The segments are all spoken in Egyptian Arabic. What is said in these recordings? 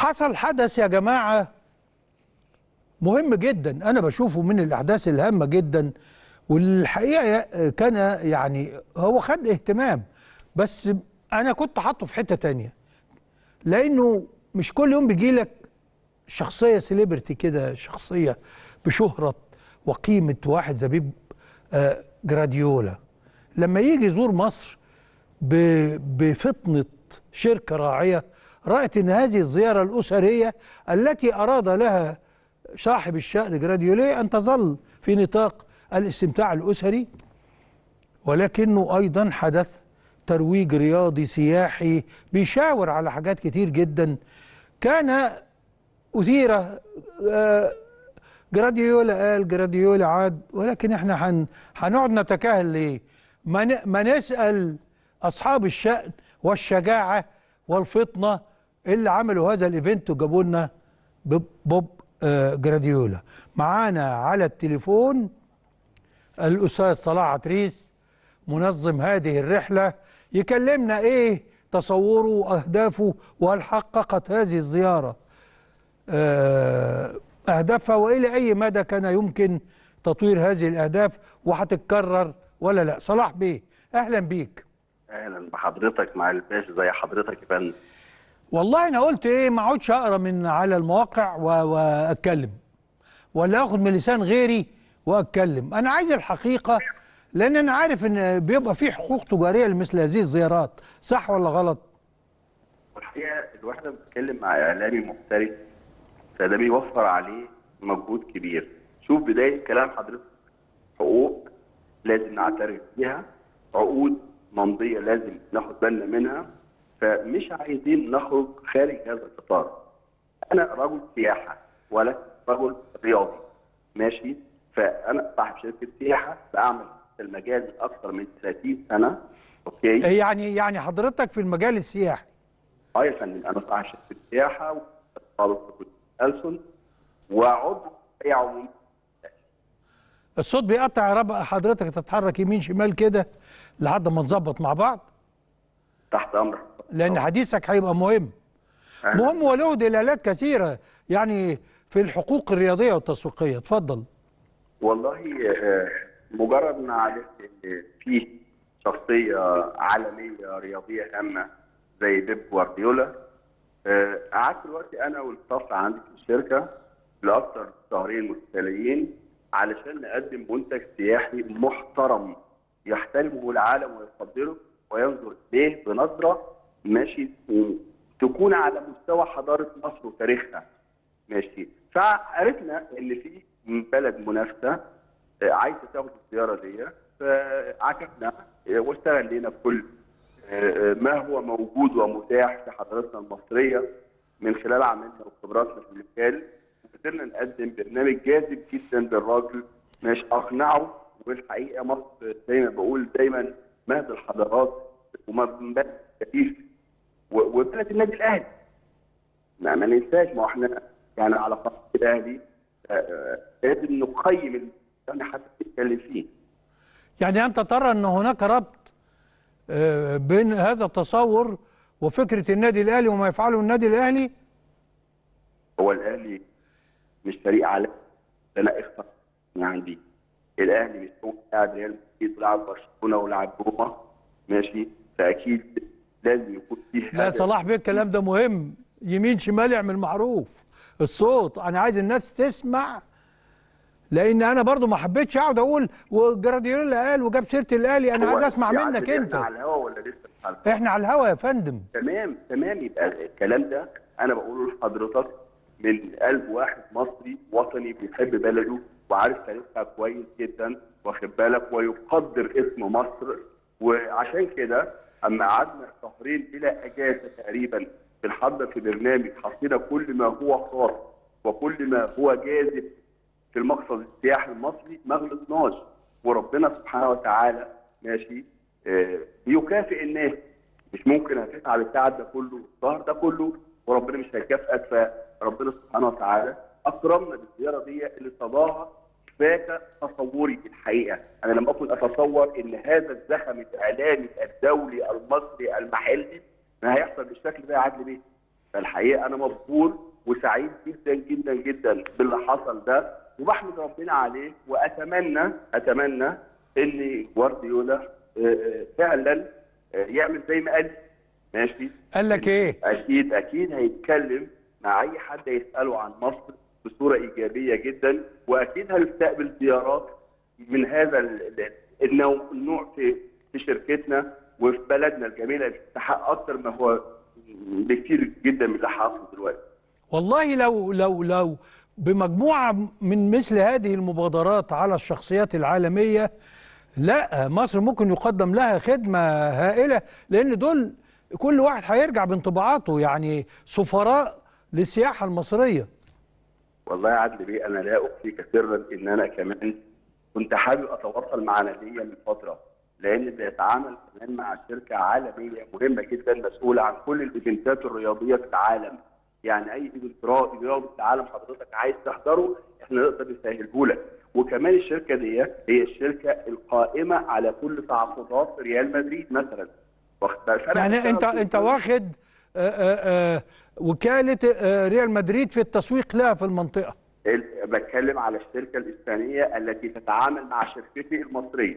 حصل حدث يا جماعة مهم جدا أنا بشوفه من الأحداث الهامة جدا والحقيقة كان يعني هو خد اهتمام بس أنا كنت حاطه في حتة تانية لأنه مش كل يوم بيجي لك شخصية سيليبرتي كده شخصية بشهرة وقيمة واحد زبيب آه، جراديولا لما يجي يزور مصر ب- بفطنة شركة راعية رأت أن هذه الزيارة الأسرية التي أراد لها صاحب الشأن جراديولي أن تظل في نطاق الاستمتاع الأسري ولكنه أيضا حدث ترويج رياضي سياحي بيشاور على حاجات كتير جدا كان أثير آه، جراديولا قال جراديولا عاد ولكن احنا هن هنقعد نتكاهل ليه؟ ما ن- ما نسأل أصحاب الشأن والشجاعة والفطنة اللي عملوا هذا الإيفنت وجابوا لنا بوب بوب، آه، جراديولا معانا على التليفون الأستاذ صلاح عتريس منظم هذه الرحلة يكلمنا إيه تصوره وأهدافه وهل حققت هذه الزيارة آه، أهدافها وإلى أي مدى كان يمكن تطوير هذه الأهداف وهتتكرر ولا لا صلاح بيه أهلا بيك اهلا بحضرتك مع الباشا زي حضرتك يا فندم والله أنا قلت إيه ما اقعدش أقرأ من على المواقع و- وأتكلم ولا أخد من لسان غيري وأتكلم أنا عايز الحقيقة لأن أنا عارف إن بيبقى في حقوق تجارية لمثل هذه الزيارات صح ولا غلط؟ والحقيقه الواحد لما بيتكلم مع اعلامي محترف فده بيوفر عليه مجهود كبير شوف بدايه كلام حضرتك حقوق لازم نعترف بيها عقود ممضيه لازم ناخد بالنا منها فمش عايزين نخرج خارج هذا الاطار انا رجل سياحه ولا رجل رياضي ماشي فانا صاحب شركه سياحه بعمل في المجال من اكثر من 30 سنه اوكي يعني يعني حضرتك في المجال السياحي اه يا فندم انا صاحب شركه سياحه وطالب في كليه ألسن وعضو هيئه عموميه الصوت بيقطع يا رب حضرتك تتحرك يمين شمال كده لحد ما نظبط مع بعض تحت امر لان حديثك هيبقى مهم أهلاً. مهم وله دلالات كثيره يعني في الحقوق الرياضيه والتسويقيه اتفضل والله آه، مجرد ما عرفت ان في شخصيه عالميه رياضيه هامه زي بيب جوارديولا آه، قعدت دلوقتي انا والستاف عندي في الشركه لاكثر شهرين متتاليين علشان نقدم منتج سياحي محترم يحترمه العالم ويقدره وينظر اليه بنظره ماشي تكون على مستوى حضاره مصر وتاريخها ماشي فعرفنا ان في بلد منافسه آه، عايزه تاخد الزياره دي فعكفنا آه، واستغلينا بكل آه، آه، ما هو موجود ومتاح في حضارتنا المصريه من خلال عملنا وخبراتنا في المجال وقدرنا نقدم برنامج جاذب جدا للراجل مش اقنعه والحقيقه مصر زي ما بقول دايما مهد الحضارات ومبنى كثيف و- وبلد النادي الاهلي ما, ما ننساش ما هو احنا يعني على قناه الاهلي آه، آه، لازم نقيم اللي احنا حتى بنتكلم فيه يعني انت ترى ان هناك ربط آه، بين هذا التصور وفكره النادي الاهلي وما يفعله النادي الاهلي هو الاهلي مش فريق عالمي ده انا اخطر من عندي الاهلي مش هو لاعب ريال مدريد ولاعب برشلونه ولاعب روما ماشي فاكيد لازم يكون فيه لا هدف. صلاح بيه الكلام ده مهم يمين شمال يعمل معروف الصوت انا عايز الناس تسمع لان انا برضو ما حبيتش اقعد اقول وجراديولا قال وجاب سيره الاهلي انا هو عايز اسمع يعني منك احنا انت على الهوا ولا لسه مش على الهوا؟ احنا على الهوا يا فندم تمام تمام يبقى الكلام ده انا بقوله لحضرتك من قلب واحد مصري وطني بيحب بلده وعارف تاريخها كويس جدا واخد بالك ويقدر اسم مصر وعشان كده اما قعدنا شهرين بلا اجازه تقريبا بنحضر في برنامج حطينا كل ما هو خاص وكل ما هو جاذب في المقصد السياحي المصري ما غلطناش وربنا سبحانه وتعالى ماشي آه، بيكافئ الناس مش ممكن هتتعب التعب ده كله الظهر ده كله وربنا مش هيكافئك فربنا سبحانه وتعالى اكرمنا بالزياره دي اللي صداها فات تصوري الحقيقه انا لم اكن اتصور ان هذا الزخم الاعلامي الدولي المصري المحلي ما هيحصل بالشكل ده يا عدل بيه فالحقيقه انا مبهور وسعيد جدا جدا جدا باللي حصل ده وبحمد ربنا عليه واتمنى اتمنى ان جوارديولا آه، آه، فعلا آه، يعمل زي ما قال ماشي قال لك ايه اكيد اكيد هيتكلم مع اي حد يساله عن مصر بصوره ايجابيه جدا واكيد هنستقبل زيارات من هذا ال- ال- النوع النوع في في شركتنا وفي بلدنا الجميله اللي تستحق اكتر ما هو بكتير جدا من اللي حاصل دلوقتي والله لو لو لو بمجموعة من مثل هذه المبادرات على الشخصيات العالمية لا مصر ممكن يقدم لها خدمة هائلة لأن دول كل واحد هيرجع بانطباعاته يعني سفراء للسياحة المصرية والله يا عدل بيه انا لا اخفيك سرا ان انا كمان كنت حابب اتواصل مع ناديه من فتره لان بيتعامل كمان مع شركه عالميه مهمه جدا مسؤوله عن كل الايفنتات الرياضيه في العالم يعني اي ايفنت را- رياضي في العالم حضرتك عايز تحضره احنا نقدر نسهله لك وكمان الشركه دي هي الشركه القائمه على كل تعاقدات ريال مدريد مثلا واخد بالك؟ فأنا يعني بشتغل انت في انت واخد آه، آه، آه، وكالة آه، ريال مدريد في التسويق لها في المنطقة ال- بتكلم على الشركه الاسبانيه التي تتعامل مع شركتي المصريه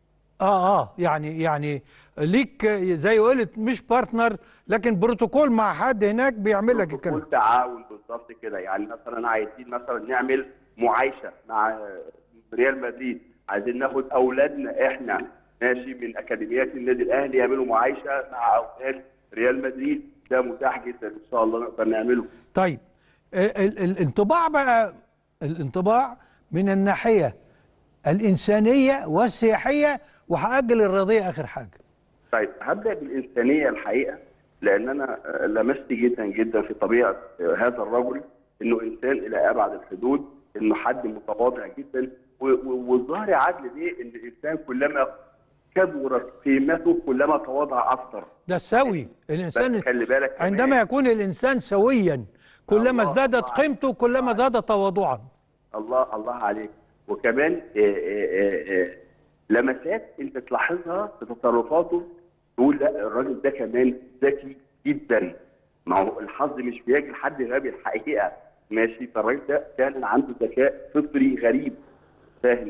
اه اه يعني يعني ليك زي قلت مش بارتنر لكن بروتوكول مع حد هناك بيعمل لك الكلام بروتوكول تعاون بالظبط كده يعني مثلا عايزين مثلا نعمل معايشه مع ريال مدريد عايزين ناخد اولادنا احنا ماشي من اكاديميات النادي الاهلي يعملوا معايشه مع اولاد ريال مدريد ده متاح جدا ان شاء الله نقدر نعمله طيب ال- ال- الانطباع بقى الانطباع من الناحية الإنسانية والسياحية وهأجل الرياضية آخر حاجة طيب هبدا بالانسانيه الحقيقه لان انا آه، لمست جدا جدا في طبيعه آه، هذا الرجل انه انسان الى ابعد الحدود انه حد متواضع جدا و- و- والظاهر يا عدل ليه ان الانسان كلما كبرت قيمته كلما تواضع اكثر ده سوي الإنسان بس خلي بالك كمان. عندما يكون الإنسان سويا كلما الله ازدادت الله قيمته كلما زاد تواضعا الله الله عليك وكمان آه، آه، آه، لمسات انت تلاحظها في تصرفاته تقول لا الراجل ده كمان ذكي جدا ما هو الحظ مش بيجي لحد غبي الحقيقه ماشي فالراجل ده فعلا عنده ذكاء فطري غريب فاهم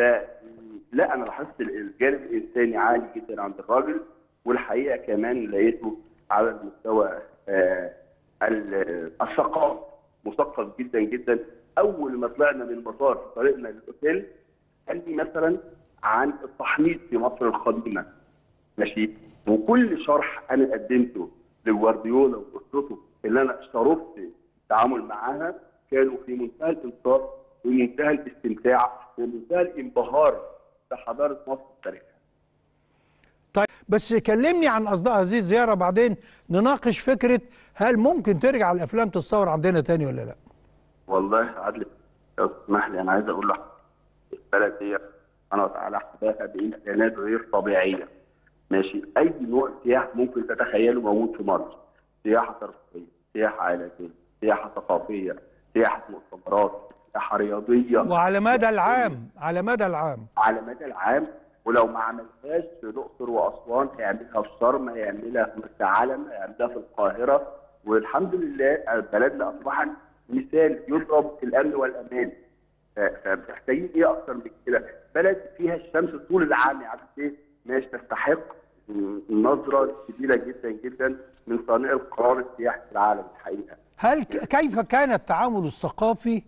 فلا انا لاحظت الجانب الانساني عالي جدا عند الراجل والحقيقه كمان لقيته على المستوى آه، ال- الثقافي مثقف جدا جدا اول ما طلعنا من المطار في طريقنا للاوتيل قال لي مثلا عن التحنيط في مصر القديمه ماشي وكل شرح انا قدمته لجوارديولا واسرته اللي انا شرفت التعامل معاها كانوا في منتهى الانصاف ومنتهى الاستمتاع ومنتهى الانبهار بحضاره مصر التاريخيه طيب بس كلمني عن أصداء هذه الزيارة بعدين نناقش فكرة هل ممكن ترجع الأفلام تتصور عندنا تاني ولا لا والله يا عدل لو تسمح لي انا عايز اقول لك البلد دي سبحانه وتعالى حباها بامكانات غير طبيعيه ماشي اي نوع سياحه ممكن تتخيله موجود في مصر سياحه ترفيهيه سياحه علاجيه سياحه ثقافيه سياحه مؤتمرات سياحه رياضيه وعلى مدى العام على مدى العام على مدى العام ولو ما عملهاش في الاقصر واسوان هيعملها في شرم هيعملها في مرسى علم هيعملها في القاهره والحمد لله بلدنا اصبحت مثال يضرب في الامن والامان ف- فمحتاجين ايه اكتر من كده؟ بلد فيها الشمس طول العام يا عبد ايه ماشي تستحق نظره كبيره جدا جدا من صانع القرار السياحي في العالم الحقيقه. هل ك- كيف كان التعامل الثقافي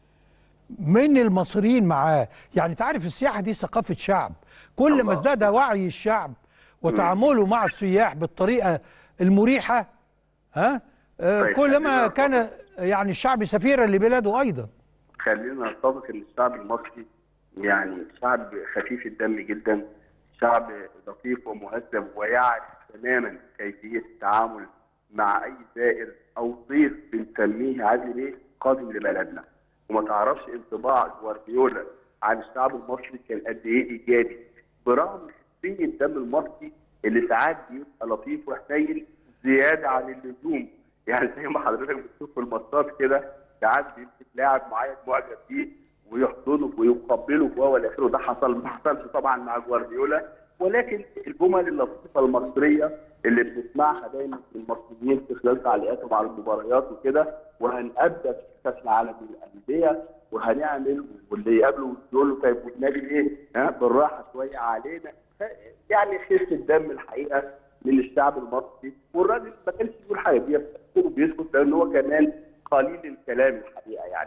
من المصريين معاه يعني تعرف السياحة دي ثقافة شعب كل ما الله. ازداد وعي الشعب وتعامله مع السياح بالطريقة المريحة ها آه، طيب، كلما خلينا كان يعني الشعب سفيرا لبلاده أيضا خلينا نتفق ان الشعب المصري يعني شعب خفيف الدم جدا شعب لطيف ومهذب ويعرف تماما كيفيه التعامل مع اي زائر او ضيف بنسميه عادل بيه قادم لبلدنا وما تعرفش انطباع جوارديولا عن الشعب المصري كان قد ايه ايجابي برغم خفيه الدم المصري اللي ساعات بيبقى لطيف وحنين زياده عن اللزوم يعني زي ما حضرتك بتشوف في الماتشات كده ساعات بيمسك لاعب معين معجب بيه ويحضنه ويقبله وهو الى اخره ده حصل ما حصلش طبعا مع جوارديولا ولكن الجمل اللطيفه المصريه اللي بنسمعها دايما من المصريين في خلال تعليقاتهم على المباريات وكده وهنأدى في كاس العالم للانديه وهنعمل واللي يقابله يقول له طيب والنبي ايه؟ ها بالراحه شويه علينا يعني خفه الدم الحقيقه من الشعب المصري والراجل ما كانش بيقول حاجه بيسكت وبيسكت لان هو كمان قليل الكلام الحقيقه يعني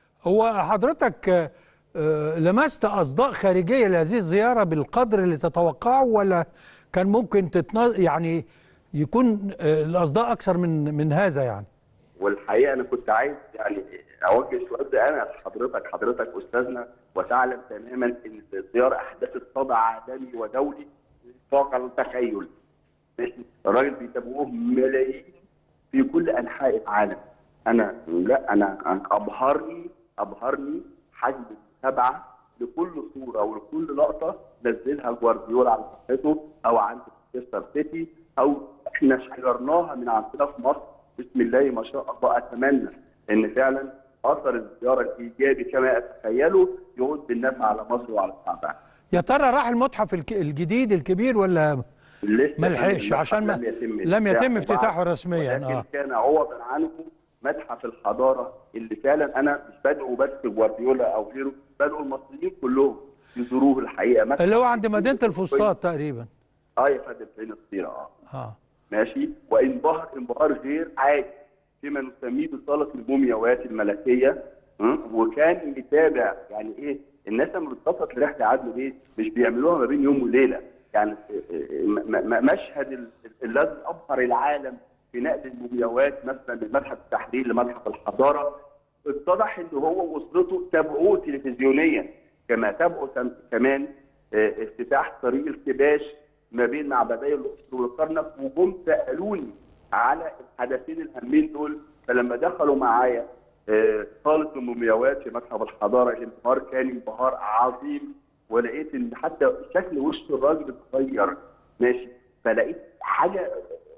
هو حضرتك آه، آه، لمست اصداء خارجيه لهذه الزياره بالقدر اللي تتوقعه ولا كان ممكن تتنا يعني يكون آه، الاصداء اكثر من من هذا يعني والحقيقه انا كنت عايز يعني اوجه السؤال ده انا لحضرتك حضرتك استاذنا وتعلم تماما ان الزياره احدثت صدى عالمي ودولي فوق التخيل ماشي الراجل بيتابعوه ملايين في كل انحاء العالم انا لا انا أنا ابهرني ابهرني حجم المتابعه لكل صوره ولكل لقطه نزلها جوارديولا على صفحته او عند مانشستر سيتي او احنا شيرناها من عندنا في مصر بسم الله ما شاء الله اتمنى ان فعلا اثر الزياره الايجابي كما اتخيله يعود بالنفع على مصر وعلى شعبها. يا ترى راح المتحف الك- الجديد الكبير ولا لسه ما لحقش عشان ما- لم يتم افتتاحه رسمياً، ولكن آه. كان عوضا عنه متحف الحضاره اللي فعلا انا مش بدعو بس جوارديولا او غيره بدعو المصريين كلهم يزوروه الحقيقه متحف اللي هو عند مدينه الفسطاط تقريبا اه يا فندم في الصيره اه اه ماشي وانبهر انبهار غير عادي فيما نسميه بصاله المومياوات الملكيه م? وكان يتابع يعني ايه الناس لما بتخطط لرحله عدل دي مش بيعملوها ما بين يوم وليله يعني م- م- مشهد ال- الذي ابهر العالم في نقل المومياوات مثلا من متحف التحرير لمتحف الحضاره اتضح ان هو واسرته تابعوه تلفزيونيا كما تابعوا تم- كمان آه، افتتاح طريق الكباش ما بين معبدي الاقصر والكرنك وجم سالوني على الحدثين الهامين دول فلما دخلوا معايا آه، صاله المومياوات في متحف الحضاره الانبهار كان انبهار عظيم ولقيت ان حتى شكل وش الراجل اتغير ماشي فلقيت حاجه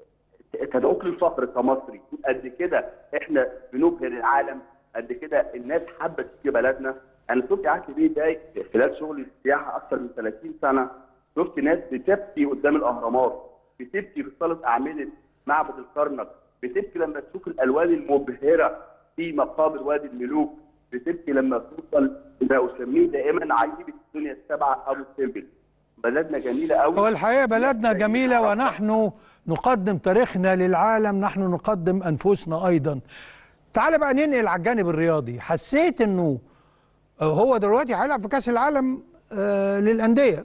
تدعوك للفخر كمصري قد كده احنا بنبهر العالم قد كده الناس حابه تيجي بلدنا انا شفت عهد بيه ده خلال شغلي في السياحه اكثر من 30 سنه شفت ناس بتبكي قدام الاهرامات بتبكي في صاله اعمده معبد الكرنك بتبكي لما تشوف الالوان المبهره في مقابر وادي الملوك بتبكي لما توصل ما اسميه دائما عجيبه الدنيا السبعه ابو سمبل بلدنا جميله قوي هو الحقيقه بلدنا جميله ونحن نقدم تاريخنا للعالم نحن نقدم انفسنا ايضا تعال بقى ننقل على الجانب الرياضي حسيت انه هو دلوقتي هيلعب في كاس العالم آه، للانديه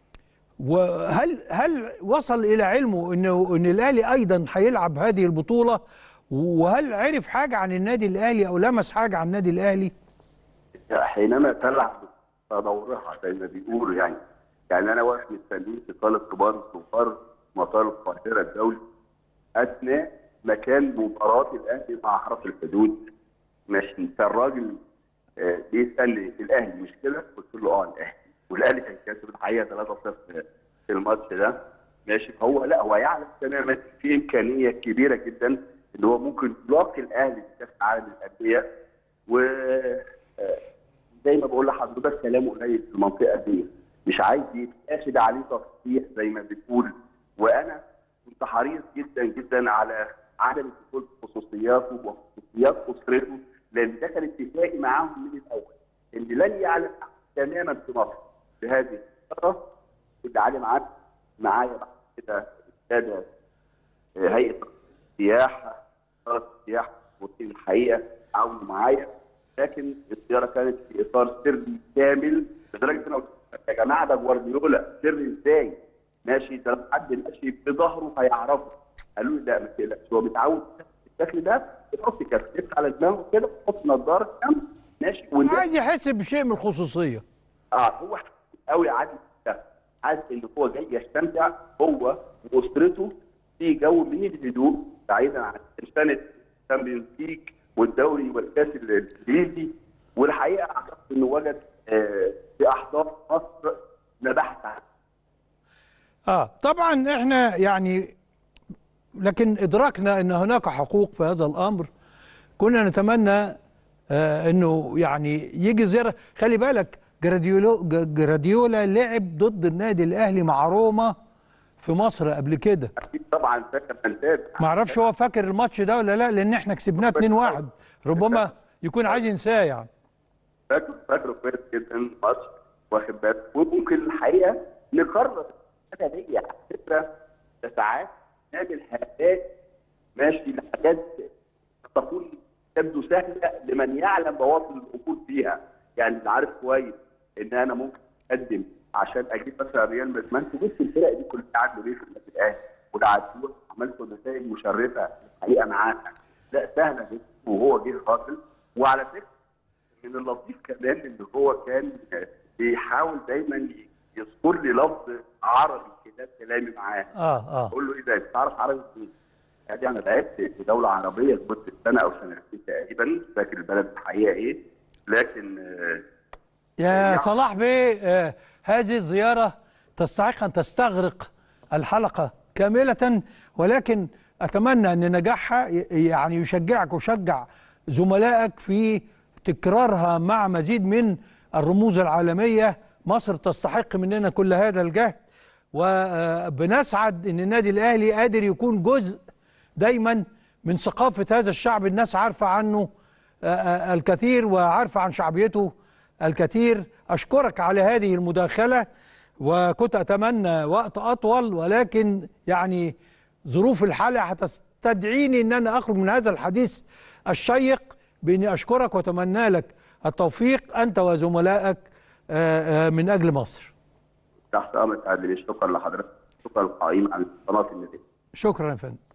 وهل هل وصل الى علمه انه ان الاهلي ايضا هيلعب هذه البطوله وهل عرف حاجه عن النادي الاهلي او لمس حاجه عن النادي الاهلي حينما تلعب تدورها زي ما بيقولوا يعني يعني انا واقف مستنيه في صاله كبار الصغار مطار القاهره الدولي اثناء مكان مباراه الاهلي مع حرس الحدود ماشي فالراجل آه، بيسالني الاهلي مش كده؟ قلت له اه الاهلي والاهلي كان كاسب الحقيقه 3-0 في الماتش ده ماشي فهو لا هو يعلم تماما في امكانيه كبيره جدا ان هو ممكن يلاقي الاهلي في كاس العالم للانديه و آه، زي ما بقول لحضرتك كلام قليل في المنطقه دي مش عايز يتاخد عليه تصريح زي ما بتقول وانا كنت حريص جدا جدا على عدم الدخول في خصوصياته وخصوصيات اسرته لان ده كان اتفاقي معاهم من الاول ان لن يعلن تماما في مصر بهذه الفتره اللي علم عنه معايا بعد كده الساده هيئه السياحه وزاره السياحه والحقيقه تعاونوا معايا لكن الزياره كانت في اطار سري كامل لدرجه ان أنا قلت يا جماعه ده جوارديولا سري ازاي؟ ماشي ده لو حد ماشي بظهره هيعرفه قالوا لي لا ما تقلقش هو متعود بالشكل ده بتحط كفتك على دماغه كده وتحط نظاره كام ماشي والناس عايز يحس بشيء من الخصوصيه اه هو قوي عادي ده عايز ان هو جاي يستمتع هو واسرته في جو من الهدوء بعيدا عن سنه الشامبيونز ليج والدوري والكاس الانجليزي والحقيقه اعتقد انه وجد آه، في احضان مصر ما بحث عنه اه طبعا احنا يعني لكن ادراكنا ان هناك حقوق في هذا الامر كنا نتمنى آه انه يعني يجي زياره خلي بالك جراديولو ج- جراديولا لعب ضد النادي الاهلي مع روما في مصر قبل كده اكيد طبعا فاكر انتاج ما اعرفش هو فاكر الماتش ده ولا لا لان احنا كسبناه 2-1 ربما يكون عايز ينساه يعني فاكر فاكره كويس جدا الماتش واخد بالك وممكن الحقيقه نكرر الحاجه دي على فكره ده ساعات نعمل حاجات ماشي لحاجات تكون تبدو سهله لمن يعلم بواطن الامور فيها يعني اللي عارف كويس ان انا ممكن اقدم عشان اجيب مثلا ريال مدريد ما انت بص الفرق دي كلها عدوا ليه في النادي الاهلي ولعبتوها عملتوا نتائج مشرفه الحقيقه معاها لا سهله جدا وهو جه راجل وعلى فكره من اللطيف كمان ان هو كان بيحاول دايما يذكر لي لفظ عربي كده في كلامي معاه اه اه اقول له ايه ده انت تعرف عربي منين؟ يعني انا لعبت في دوله عربيه لمده سنه او سنتين تقريبا مش فاكر البلد الحقيقه ايه لكن آه، يا يعني- صلاح بيه آه هذه الزيارة تستحق أن تستغرق الحلقة كاملة ولكن أتمنى أن نجاحها ي- يعني يشجعك ويشجع زملائك في تكرارها مع مزيد من الرموز العالمية مصر تستحق مننا كل هذا الجهد وبنسعد أن النادي الأهلي قادر يكون جزء دايما من ثقافة هذا الشعب الناس عارفة عنه آه، آه، الكثير وعارفة عن شعبيته الكثير أشكرك على هذه المداخلة وكنت أتمنى وقت أطول ولكن يعني ظروف الحالة هتستدعيني أن أنا أخرج من هذا الحديث الشيق بأني أشكرك وأتمنى لك التوفيق أنت وزملائك آه، آه، من أجل مصر تحت امر تعديل شكرا لحضرتك شكرا للقائمين على قناه النادي شكرا يا فندم